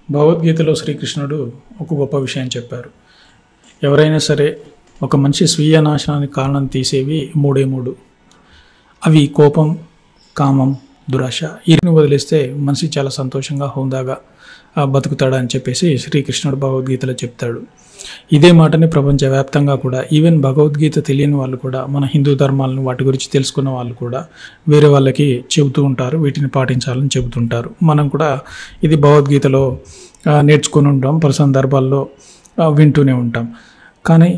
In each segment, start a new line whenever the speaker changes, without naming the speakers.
భగవద్గీతలో శ్రీకృష్ణుడు ఒక గొప్ప విషయం చెప్పారు ఎవరైనా సరే ఒక మనిషి స్వీయ నాశనానికి కారణం తీసేవి మూడే మూడు అవి కోపం కామం దురాశ వీటిని వదిలేస్తే మనిషి చాలా సంతోషంగా హోందాగా ఆ, బతుకుతాడు అని చెప్పేసి శ్రీకృష్ణుడు భగవద్గీతలో చెప్తాడు ఇదే మాటని ప్రపంచవ్యాప్తంగా కూడా ఈవెన్ భగవద్గీత తెలియని వాళ్ళు కూడా మన హిందూ ధర్మాలను వాటి గురించి తెలుసుకున్న వాళ్ళు కూడా వేరే వాళ్ళకి చెబుతూ ఉంటారు వీటిని పాటించాలని చెబుతుంటారు మనం కూడా ఇది భగవద్గీతలో ఆ, నేర్చుకుని ఉంటాం పలు సందర్భాల్లో ఆ, వింటూనే ఉంటాం కానీ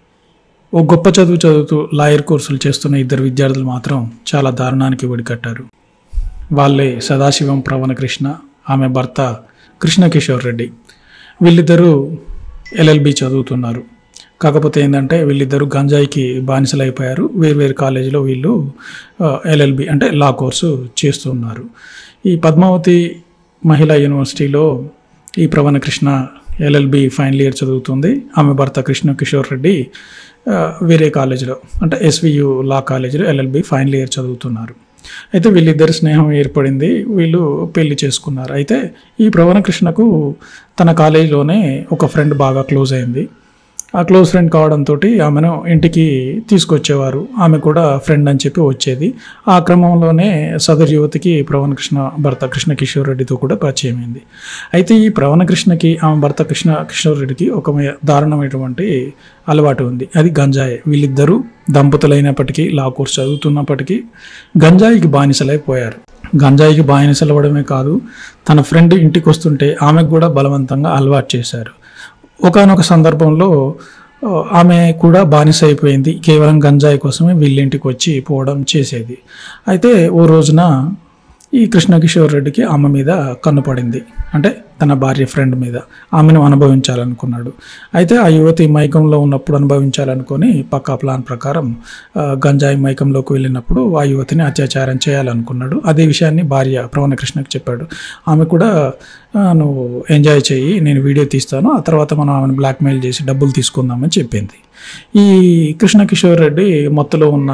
ఓ గొప్ప చదువు చదువుతూ లాయర్ కోర్సులు చేస్తున్న ఇద్దరు విద్యార్థులు మాత్రం చాలా దారుణానికి ఒడికట్టారు వాళ్ళే సదాశివం ప్రవణ కృష్ణ ఆమె భర్త కృష్ణ కిషోర్ రెడ్డి వీళ్ళిద్దరూ ఎల్ఎల్బి చదువుతున్నారు కాకపోతే ఏంటంటే వీళ్ళిద్దరూ గంజాయికి బానిసలైపోయారు వేరు కాలేజీలో వీళ్ళు ఎల్ఎల్బి అంటే లా కోర్సు చేస్తున్నారు ఈ పద్మావతి మహిళా యూనివర్సిటీలో ఈ Pravana Krishna LLB final year చదువుతుంది ఆమె భర్త కృష్ణ కిషోర్ రెడ్డి ఆ, వేరే కాలేజీలో అంటే ఎస్వియు లా కాలేజీలో ఎల్ఎల్బి ఫైనల్ ఇయర్ చదువుతున్నారు అయితే వీళ్ళిద్దరి స్నేహం ఏర్పడింది వీళ్ళు పెళ్లి చేసుకున్నారు అయితే ఈ ప్రవణ కృష్ణకు తన కాలేజీలోనే ఒక ఫ్రెండ్ బాగా క్లోజ్ అయింది ఆ క్లోజ్ ఫ్రెండ్ కావడంతో ఆమెను ఇంటికి తీసుకొచ్చేవారు ఆమె కూడా ఫ్రెండ్ అని చెప్పి వచ్చేది ఆ క్రమంలోనే సదరు యువతికి ప్రవణ కృష్ణ భర్త కృష్ణ కిషోర్ రెడ్డితో కూడా పరిచయం అయింది అయితే ఈ ప్రవణ కృష్ణకి ఆమె భర్త కృష్ణ కిషోర్ రెడ్డికి ఒక మే- దారుణమైనటువంటి అలవాటు ఉంది అది గంజాయి వీళ్ళిద్దరూ దంపతులైనప్పటికీ లా కోర్స్ చదువుతున్నప్పటికీ గంజాయికి బానిసలైపోయారు గంజాయికి బానిసలవ్వడమే కాదు తన ఫ్రెండ్ ఇంటికి వస్తుంటే ఆమెకు కూడా బలవంతంగా అలవాటు చేశారు ఒకానొక సందర్భంలో ఆ, ఆమె కూడా బానిస అయిపోయింది కేవలం గంజాయి కోసమే వీళ్ళింటికి వచ్చి పోవడం చేసేది అయితే ఓ రోజున ఈ కృష్ణ కిషోర్ రెడ్డికి ఆమె మీద కన్ను పడింది అంటే తన భార్య ఫ్రెండ్ మీద ఆమెను అనుభవించాలనుకున్నాడు అయితే ఆ యువతి మైకంలో ఉన్నప్పుడు అనుభవించాలనుకొని పక్కా ప్లాన్ ప్రకారం ఆ, గంజాయి మైకంలోకి వెళ్ళినప్పుడు ఆ యువతిని అత్యాచారం చేయాలనుకున్నాడు అదే విషయాన్ని భార్య ప్రవణ కృష్ణకి చెప్పాడు ఆమె కూడా "ఆ, నువ్వు ఎంజాయ్ చేయి నేను వీడియో తీస్తాను ఆ తర్వాత మనం ఆమెను బ్లాక్మెయిల్ చేసి డబ్బులు తీసుకుందామని చెప్పింది ఈ కృష్ణ కిషోర్ రెడ్డి మత్తులో ఉన్న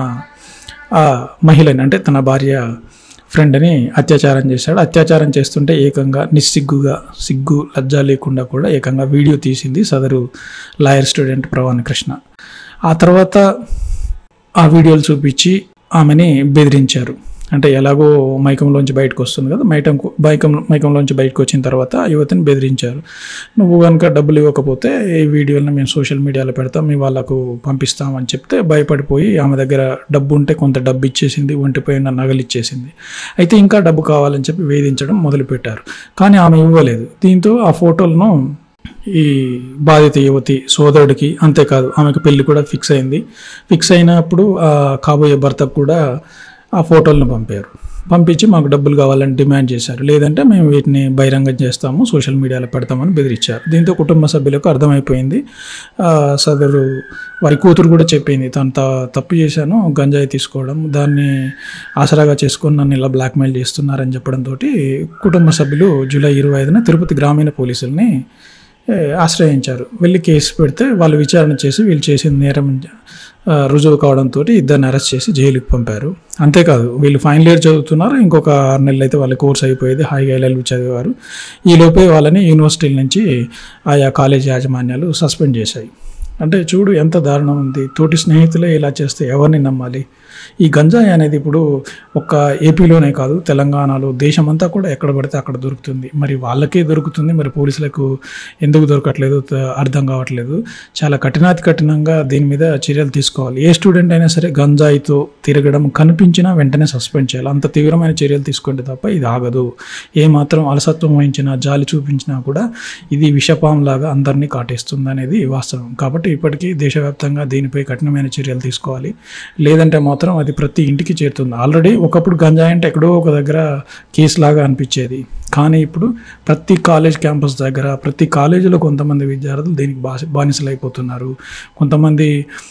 ఆ మహిళని అంటే తన భార్య ఫ్రెండ్ని అత్యాచారం చేశాడు అత్యాచారం చేస్తుంటే ఏకంగా నిస్సిగ్గుగా సిగ్గు లజ్జ లేకుండా కూడా ఏకంగా వీడియో తీసింది సదరు లాయర్ స్టూడెంట్ ప్రవాణ్ కృష్ణ ఆ తర్వాత ఆ వీడియోలు చూపించి ఆమెని బెదిరించారు అంటే ఎలాగో మైకంలోంచి బయటకు వస్తుంది కదా మైటం మైకం మైకంలోంచి బయటకు వచ్చిన తర్వాత ఆ యువతిని బెదిరించారు నువ్వు కనుక డబ్బులు ఇవ్వకపోతే ఈ వీడియోలను మేము సోషల్ మీడియాలో పెడతాం మీ వాళ్ళకు పంపిస్తామని చెప్తే భయపడిపోయి ఆమె దగ్గర డబ్బు ఉంటే కొంత డబ్బు ఇచ్చేసింది ఒంటిపోయిన నగలు ఇచ్చేసింది అయితే ఇంకా డబ్బు కావాలని చెప్పి వేధించడం మొదలుపెట్టారు కానీ ఆమె ఇవ్వలేదు దీంతో ఆ ఫోటోలను ఈ బాధిత యువతి సోదరుడికి అంతేకాదు ఆమెకు పెళ్లి కూడా ఫిక్స్ అయింది ఫిక్స్ అయినప్పుడు ఆ కాబోయే భర్తకు కూడా ఆ ఫోటోలను పంపారు పంపించి మాకు డబ్బులు కావాలని డిమాండ్ చేశారు లేదంటే మేము వీటిని బహిరంగం చేస్తాము సోషల్ మీడియాలో పెడతామని బెదిరించారు దీంతో కుటుంబ సభ్యులకు అర్థమైపోయింది ఆ, సదరు వారి కూతురు కూడా చెప్పింది తను త- తప్పు చేశాను గంజాయి తీసుకోవడం దాన్ని ఆసరాగా చేసుకొని నన్ను ఇలా బ్లాక్మెయిల్ చేస్తున్నారని చెప్పడంతో కుటుంబ సభ్యులు జూలై ఇరవై ఐదున తిరుపతి గ్రామీణ పోలీసుల్ని ఏ, ఆశ్రయించారు వెళ్ళి కేసు పెడితే వాళ్ళు విచారణ చేసి వీళ్ళు చేసిన నేరం ఆ, రుజువు కావడంతో ఇద్దరిని అరెస్ట్ చేసి జైలుకి పంపారు అంతేకాదు వీళ్ళు ఫైనల్ ఇయర్ చదువుతున్నారు ఇంకొక ఆరు నెలలు అయితే వాళ్ళ కోర్స్ అయిపోయేది హాయిగా ఎల్ఎల్బి చదివారు ఈ లోపే వాళ్ళని యూనివర్సిటీల నుంచి ఆయా కాలేజ్ యాజమాన్యాలు సస్పెండ్ చేశాయి అంటే చూడు ఎంత దారుణం ఉంది తోటి స్నేహితులే ఇలా చేస్తే ఎవరిని నమ్మాలి ఈ గంజాయి అనేది ఇప్పుడు ఒక్క ఏపీలోనే కాదు తెలంగాణలో దేశమంతా కూడా ఎక్కడ పడితే అక్కడ దొరుకుతుంది మరి వాళ్ళకే దొరుకుతుంది మరి పోలీసులకు ఎందుకు దొరకట్లేదు త- అర్థం కావట్లేదు చాలా కఠినాతి కఠినంగా దీని మీద చర్యలు తీసుకోవాలి ఏ స్టూడెంట్ అయినా సరే గంజాయితో తిరగడం కనిపించినా వెంటనే సస్పెండ్ చేయాలి అంత తీవ్రమైన చర్యలు తీసుకుంటే తప్ప ఇది ఆగదు ఏ మాత్రం అలసత్వం వహించినా జాలి చూపించినా కూడా ఇది విషపాంలాగా అందరినీ కాటేస్తుంది అనేది వాస్తవం కాబట్టి ఇప్పటికీ దేశవ్యాప్తంగా దీనిపై కఠినమైన చర్యలు తీసుకోవాలి లేదంటే మాత్రం అది ప్రతి ఇంటికి చేరుతుంది ఆల్రెడీ ఒకప్పుడు గంజాయి అంటే ఎక్కడో ఒక దగ్గర కేసు లాగా అనిపించేది కానీ ఇప్పుడు ప్రతి కాలేజ్ క్యాంపస్ దగ్గర ప్రతి కాలేజీలో కొంతమంది విద్యార్థులు దీనికి బాసి బానిసలైపోతున్నారు కొంతమంది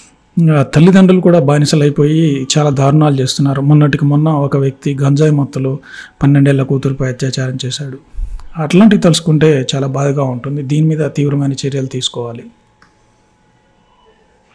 ఆ, తల్లిదండ్రులు కూడా బానిసలైపోయి చాలా దారుణాలు చేస్తున్నారు మొన్నటికి మొన్న ఒక వ్యక్తి గంజాయి మొత్తలో పన్నెండేళ్ల కూతురుపై అత్యాచారం చేశాడు అట్లాంటివి తలుచుకుంటే చాలా బాధగా ఉంటుంది దీని మీద తీవ్రమైన చర్యలు తీసుకోవాలి